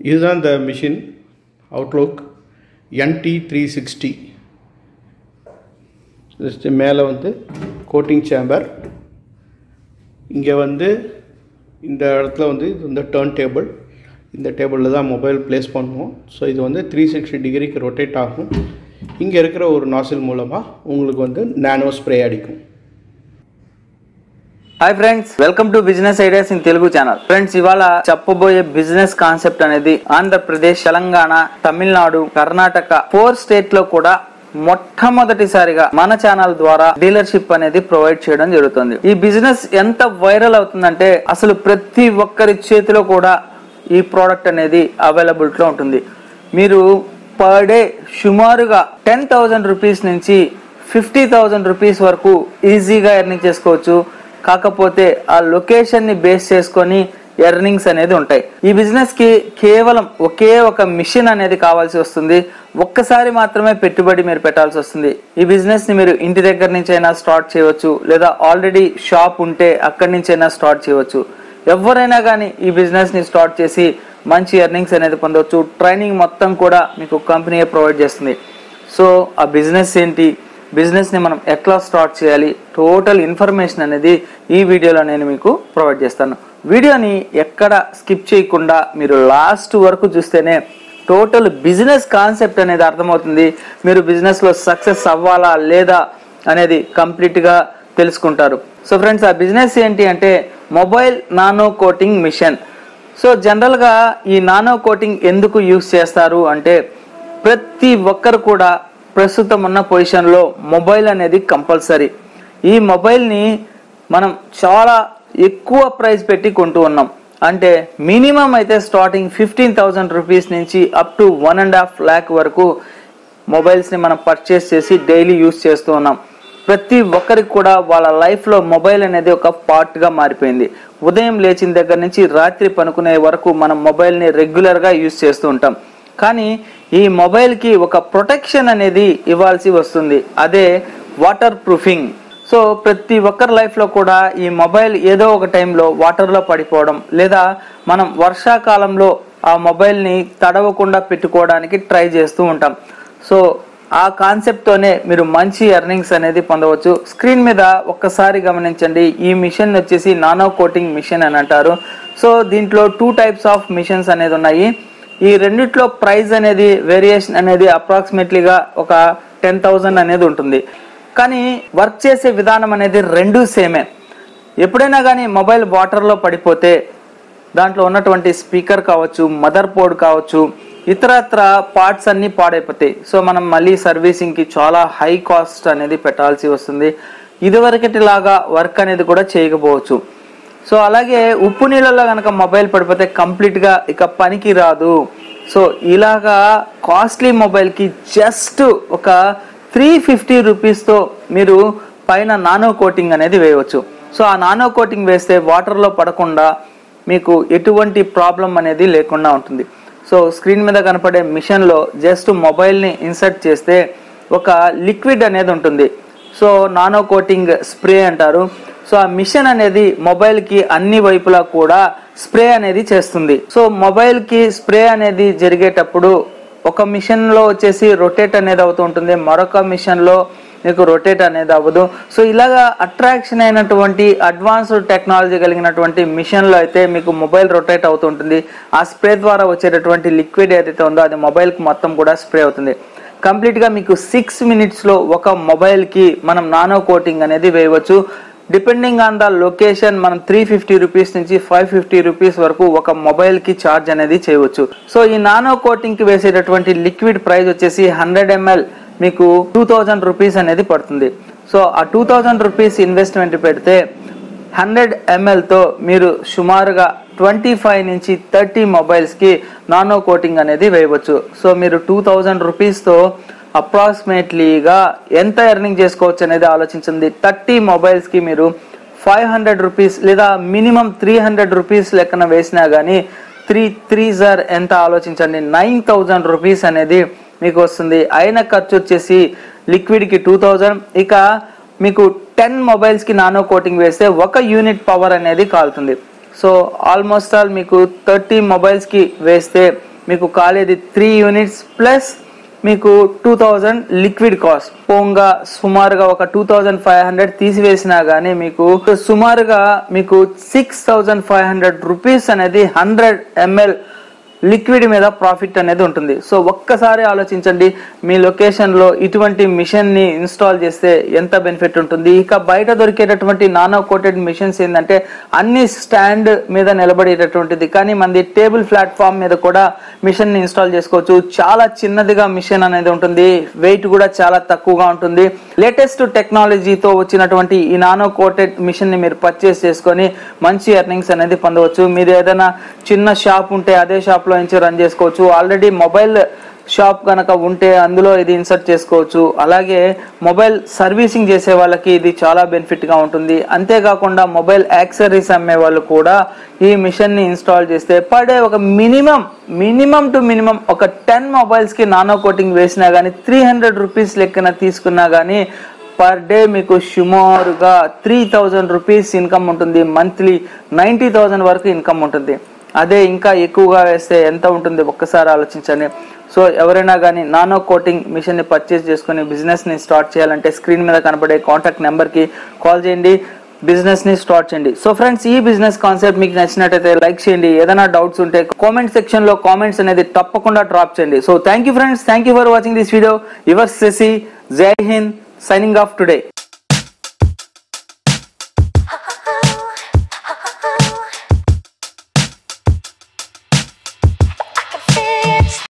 இதுதான் இந்த machine outlook ND three sixty just மேலே வந்து கோட்டிங் சேம்பர் இங்கே வந்து இந்த இடத்துல வந்து இது வந்து டேர்ன் டேபிள் இந்த டேபிளில் தான் மொபைல் ப்ளேஸ் பண்ணுவோம் ஸோ இது வந்து த்ரீ சிக்ஸ்டி டிகிரிக்கு ரொட்டேட் ஆகும் இங்கே இருக்கிற ஒரு நாசில் மூலமாக உங்களுக்கு வந்து நானோ ஸ்ப்ரே அடிக்கும் hi friends welcome to business ideas in Telugu channel friends ఇవాళ చెప్పబోయే బిజినెస్ కాన్సెప్ట్ అనేది ఆంధ్రప్రదేశ్ తెలంగాణ తమిళనాడు కర్ణాటక ఫోర్ స్టేట్ లో కూడా మొట్టమొదటిసారిగా మన ఛానల్ ద్వారా డీలర్షిప్ అనేది ప్రొవైడ్ చేయడం జరుగుతుంది ఈ బిజినెస్ ఎంత వైరల్ అవుతుందంటే అసలు ప్రతి ఒక్కరి చేతిలో కూడా ఈ ప్రోడక్ట్ అనేది అవైలబుల్ లో ఉంటుంది మీరు పర్ డే సుమారుగా టెన్ థౌసండ్ రూపీస్ నుంచి ఫిఫ్టీ థౌసండ్ రూపీస్ వరకు ఈజీగా ఎర్నింగ్ చేసుకోవచ్చు కాకపోతే ఆ లొకేషన్ ని బేస్ చేసుకొని ఎర్నింగ్స్ అనేది ఉంటాయి ఈ బిజినెస్ కి కేవలం ఒకే ఒక మిషన్ అనేది కావాల్సి వస్తుంది ఒక్కసారి మాత్రమే పెట్టుబడి మీరు పెట్టాల్సి వస్తుంది ఈ బిజినెస్ ని మీరు ఇంటి దగ్గర నుంచి అయినా స్టార్ట్ చేయవచ్చు లేదా ఆల్రెడీ షాప్ ఉంటే అక్కడి నుంచి అయినా స్టార్ట్ చేయవచ్చు ఎవరైనా కానీ ఈ బిజినెస్ ని స్టార్ట్ చేసి మంచి ఎర్నింగ్స్ అనేది పొందవచ్చు ట్రైనింగ్ మొత్తం కూడా మీకు కంపెనీయే ప్రొవైడ్ చేస్తుంది సో ఆ బిజినెస్ ఏంటి బిజినెస్ ని మనం ఎట్లా స్టార్ట్ చేయాలి టోటల్ ఇన్ఫర్మేషన్ అనేది ఈ వీడియోలో నేను మీకు ప్రొవైడ్ చేస్తాను వీడియోని ఎక్కడ స్కిప్ చేయకుండా మీరు లాస్ట్ వరకు చూస్తేనే టోటల్ బిజినెస్ కాన్సెప్ట్ అనేది అర్థమవుతుంది మీరు బిజినెస్ లో సక్సెస్ అవ్వాలా లేదా అనేది కంప్లీట్ గా తెలుసుకుంటారు సో ఫ్రెండ్స్ ఆ బిజినెస్ ఏంటి అంటే mobile nano coating machine so general గా ఈ నానో కోటింగ్ ఎందుకు యూస్ చేస్తారు అంటే ప్రతి ఒక్కరు కూడా ప్రస్తుతం ఉన్న పొజిషన్లో మొబైల్ అనేది కంపల్సరీ ఈ మొబైల్ని మనం చాలా ఎక్కువ ప్రైస్ పెట్టి కొంటూ ఉన్నాం అంటే మినిమం అయితే స్టార్టింగ్ ఫిఫ్టీన్ థౌజండ్ రూపీస్ నుంచి up to one and half lakh వరకు మొబైల్స్ని మనం పర్చేస్ చేసి డైలీ యూస్ చేస్తూ ఉన్నాం ప్రతి ఒక్కరికి కూడా వాళ్ళ లైఫ్లో మొబైల్ అనేది ఒక పార్ట్గా మారిపోయింది ఉదయం లేచిన దగ్గర నుంచి రాత్రి పనుకునే వరకు మనం మొబైల్ని రెగ్యులర్గా యూస్ చేస్తూ ఉంటాం కానీ ఈ మొబైల్కి ఒక ప్రొటెక్షన్ అనేది ఇవ్వాల్సి వస్తుంది అదే వాటర్ ప్రూఫింగ్ సో ప్రతి ఒక్కరి లైఫ్లో కూడా ఈ మొబైల్ ఏదో ఒక టైంలో వాటర్లో పడిపోవడం లేదా మనం వర్షాకాలంలో ఆ మొబైల్ని తడవకుండా పెట్టుకోవడానికి ట్రై చేస్తూ ఉంటాం సో ఆ కాన్సెప్ట్తోనే మీరు మంచి ఎర్నింగ్స్ అనేది పొందవచ్చు స్క్రీన్ మీద ఒక్కసారి గమనించండి ఈ మిషన్ వచ్చేసి నానో కోటింగ్ మిషన్ అని అంటారు సో దీంట్లో టూ టైప్స్ ఆఫ్ మిషన్స్ అనేది ఉన్నాయి ఈ రెండిట్లో ప్రైస్ అనేది వేరియేషన్ అనేది అప్రాక్సిమేట్లీగా ఒక టెన్ థౌజండ్ అనేది ఉంటుంది కానీ వర్క్ చేసే విధానం అనేది రెండు సేమే ఎప్పుడైనా కానీ మొబైల్ వాటర్లో పడిపోతే దాంట్లో ఉన్నటువంటి స్పీకర్ కావచ్చు మదర్ బోర్డ్ కావచ్చు ఇతరత్ర పార్ట్స్ అన్ని పాడైపోతాయి సో మనం మళ్ళీ సర్వీసింగ్కి చాలా హై కాస్ట్ అనేది పెట్టాల్సి వస్తుంది ఇదివరకటిలాగా వర్క్ అనేది కూడా చేయకపోవచ్చు సో అలాగే ఉప్పు నీళ్ళలో కనుక మొబైల్ పడిపోతే కంప్లీట్గా ఇక పనికి రాదు సో ఇలాగా కాస్ట్లీ మొబైల్కి జస్ట్ ఒక త్రీ ఫిఫ్టీ రూపీస్తో మీరు పైన నానో కోటింగ్ అనేది వేయవచ్చు సో ఆ నానో కోటింగ్ వేస్తే వాటర్లో పడకుండా మీకు ఎటువంటి ప్రాబ్లం అనేది లేకుండా ఉంటుంది సో స్క్రీన్ మీద కనపడే మిషన్లో జస్ట్ మొబైల్ని ఇన్సర్ట్ చేస్తే ఒక లిక్విడ్ అనేది ఉంటుంది సో నానో కోటింగ్ స్ప్రే అంటారు సో ఆ మిషన్ అనేది మొబైల్ కి అన్ని వైపులా కూడా స్ప్రే అనేది చేస్తుంది సో మొబైల్ కి స్ప్రే అనేది జరిగేటప్పుడు ఒక మిషన్ లో వచ్చేసి రొటేట్ అనేది అవుతూ ఉంటుంది మరొక మిషన్ లో మీకు రొటేట్ అనేది అవ్వదు సో ఇలాగా అట్రాక్షన్ అయినటువంటి అడ్వాన్స్డ్ టెక్నాలజీ కలిగినటువంటి మిషన్లో అయితే మీకు మొబైల్ రొటేట్ అవుతుంటుంది ఆ స్ప్రే ద్వారా వచ్చేటటువంటి లిక్విడ్ ఏదైతే ఉందో అది మొబైల్కి మొత్తం కూడా స్ప్రే అవుతుంది కంప్లీట్గా మీకు సిక్స్ మినిట్స్లో ఒక మొబైల్కి మనం నానో కోటింగ్ అనేది వేయవచ్చు డిపెండింగ్ ఆన్ ద లొకేషన్ మనం త్రీ ఫిఫ్టీ రూపీస్ నుంచి ఫైవ్ ఫిఫ్టీ రూపీస్ వరకు ఒక మొబైల్కి ఛార్జ్ అనేది చేయవచ్చు సో ఈ నానో కోటింగ్కి వేసేటటువంటి లిక్విడ్ ప్రైస్ వచ్చేసి హండ్రెడ్ ఎంఎల్ మీకు టూ థౌజండ్ రూపీస్ అనేది పడుతుంది సో ఆ టూ థౌజండ్ రూపీస్ ఇన్వెస్ట్మెంట్ పెడితే హండ్రెడ్ ఎంఎల్తో మీరు సుమారుగా ట్వంటీ ఫైవ్ నుంచి థర్టీ మొబైల్స్కి నానో కోటింగ్ అనేది వేయవచ్చు సో మీరు టూ థౌజండ్ రూపీస్తో అప్రాక్సిమేట్లీగా ఎంత ఎర్నింగ్ చేసుకోవచ్చు అనేది ఆలోచించింది థర్టీ మొబైల్స్కి మీరు ఫైవ్ హండ్రెడ్ రూపీస్ లేదా మినిమం త్రీ హండ్రెడ్ రూపీస్ లెక్కన వేసినా కానీ త్రీ త్రీ సార్ ఎంత ఆలోచించండి నైన్ థౌజండ్ రూపీస్ అనేది మీకు వస్తుంది అయిన ఖర్చు వచ్చేసి లిక్విడ్కి టూ థౌజండ్ ఇక మీకు టెన్ మొబైల్స్కి నానో కోటింగ్ వేస్తే ఒక యూనిట్ పవర్ అనేది కాలుతుంది సో ఆల్మోస్ట్ ఆల్ మీకు థర్టీ మొబైల్స్కి వేస్తే మీకు కాలేది త్రీ యూనిట్స్ ప్లస్ మీకు టూ థౌజండ్ లిక్విడ్ కాస్ట్ పోంగా సుమారుగా ఒక టూ థౌజండ్ ఫైవ్ హండ్రెడ్ తీసివేసినా గానీ మీకు సుమారుగా మీకు six thousand five hundred rupees అనేది హండ్రెడ్ ఎంఎల్ లిక్విడ్ మీద ప్రాఫిట్ అనేది ఉంటుంది సో ఒక్కసారి ఆలోచించండి మీ లొకేషన్ లో ఇటువంటి మిషన్ ని ఇన్స్టాల్ చేస్తే ఎంత బెనిఫిట్ ఉంటుంది ఇక బయట దొరికేటటువంటి నానో కోటెడ్ మిషన్స్ ఏంటంటే అన్ని స్టాండ్ మీద నిలబడేటటువంటిది కానీ మనది టేబుల్ ప్లాట్ఫామ్ మీద కూడా మిషన్ ని ఇన్స్టాల్ చేసుకోవచ్చు చాలా చిన్నదిగా మిషన్ అనేది ఉంటుంది వెయిట్ కూడా చాలా తక్కువగా ఉంటుంది లేటెస్ట్ టెక్నాలజీతో వచ్చినటువంటి ఈ నానో కోటెడ్ మిషన్ ని మీరు పర్చేస్ చేసుకొని మంచి ఎర్నింగ్స్ అనేది పొందవచ్చు మీరు ఏదైనా చిన్న షాప్ ఉంటే అదే షాప్ లో నుంచి రన్ చేసుకోవచ్చు ఆల్రెడీ మొబైల్ షాప్ కనుక ఉంటే అందులో ఇది ఇన్సర్ట్ చేసుకోవచ్చు అలాగే మొబైల్ సర్వీసింగ్ చేసే వాళ్ళకి ఇది చాలా బెనిఫిట్ గా ఉంటుంది అంతేకాకుండా మొబైల్ యాక్సరీస్ అమ్మే వాళ్ళు కూడా ఈ మిషన్ ని ఇన్స్టాల్ చేస్తే పర్ డే ఒక మినిమం మినిమం టు మినిమం ఒక టెన్ మొబైల్స్ కి నానో కోటింగ్ వేసినా గానీ త్రీ హండ్రెడ్ రూపీస్ లెక్కన తీసుకున్నా గానీ పర్ డే మీకు సుమారుగా త్రీ థౌజండ్ రూపీస్ ఇన్కమ్ ఉంటుంది మంత్లీ నైంటీ థౌజండ్ వరకు ఇన్కమ్ ఉంటుంది అదే ఇంకా ఎక్కువగా వేస్తే ఎంత ఉంటుంది ఒక్కసారి ఆలోచించండి సో ఎవరైనా కానీ నానో కోటింగ్ మిషన్ ని పర్చేస్ చేసుకుని బిజినెస్ ని స్టార్ట్ చేయాలంటే స్క్రీన్ మీద కనబడే కాంటాక్ట్ నెంబర్ కి కాల్ చేయండి బిజినెస్ ని స్టార్ట్ చేయండి సో ఫ్రెండ్స్ ఈ బిజినెస్ కాన్సెప్ట్ మీకు నచ్చినట్టయితే లైక్ చేయండి ఏదైనా డౌట్స్ ఉంటే కామెంట్ సెక్షన్ లో కామెంట్స్ అనేది తప్పకుండా డ్రాప్ చేయండి so thank you friends thank you for watching this video your సెసి జై హింద్ సైనింగ్ ఆఫ్ టుడే